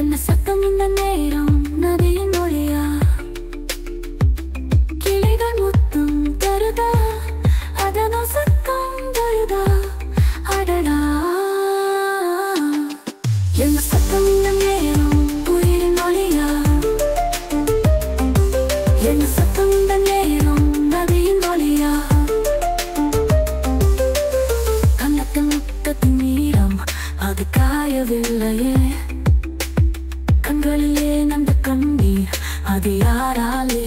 என்ன சத்தம் இந்த நேரம் நதியின் ஒளியா கிளைகள் முத்தும் தருதா அதனோ சத்தம் தருதா அடடா என்ன சத்தம் இந்த நேரம் உயிரின் ஒளியா என்ன சத்தம் இந்த நேரம் நதியின் ஒளியா கண்ணத்தின் முத்தத்தின் நீரம் அது காயவில்லையே கண்களிலே நந்த கண்ணீர் அது யாராலே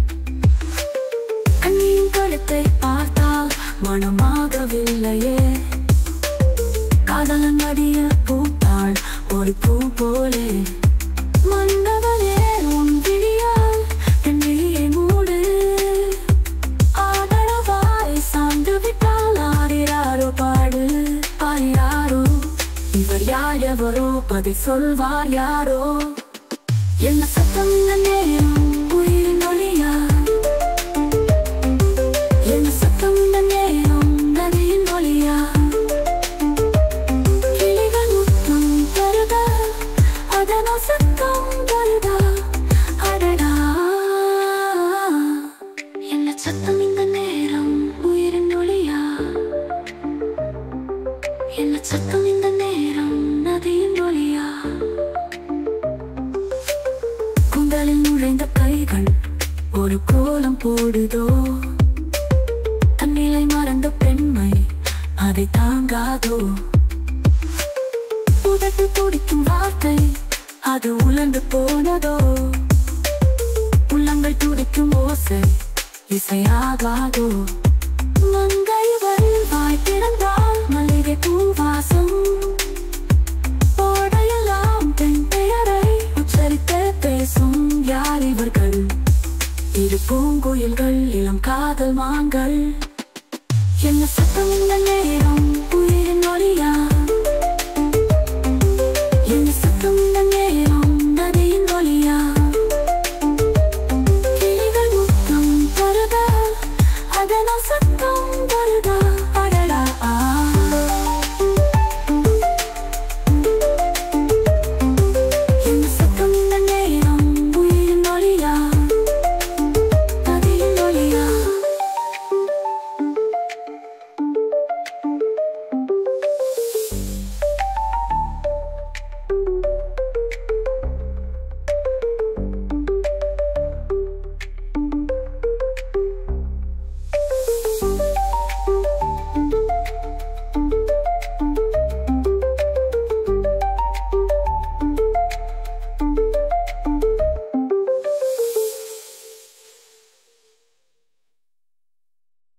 கண்ணின் கழுத்தை பார்த்தால் மனமாகவில்லையே காதலன் அடிய பூத்தாள் ஒரு பூ போலே மன்னவனே உன் விழியால் என் விழியை மூடு ஆதரவாய் சார்ந்து விட்டால் ஆடிறாரோ பாடு பாடிறாரோ இவர் யார் எவரோ பதி சொல்வார் யாரோ என்ன சத்தம் இந்த நேரம் உயிரின் ஒளியா என்ன சத்தம் இந்த நேரம் நதியின் ஒளியா கிளிகள் முத்தம் தருதா அதனோ சத்தம் தருதா அடடா என்ன சத்தம் இந்த நேரம் உயிரின் ஒளியா என்ன சத்தம் இந்த நேரம் நதியின் ஒளியா குந்தலில் நுழைந்த கைகள் ஒரு கோலம் போடுதோ தன்னிலை மறந்த பெண்மை அதை தாங்காதோ உதட்டு துடிக்கும் வார்த்தை அது உலர்ந்து போனதோ உள்ளங்கள் துடிக்கும் ஓசை இசையாகாதோ மங்கை வருவாய் திறந்தால் மல்லிகை பூவாசம் ஓடையெல்லாம் பெண் பெயரை உச்சரித்தே பேசும் யார் இவர்கள் இரு பூங்குயில்கள் இளம் காதல் மான்கள் என்ன சத்தம் இந்த நேரம் உயிரின் ஒளியா என்ன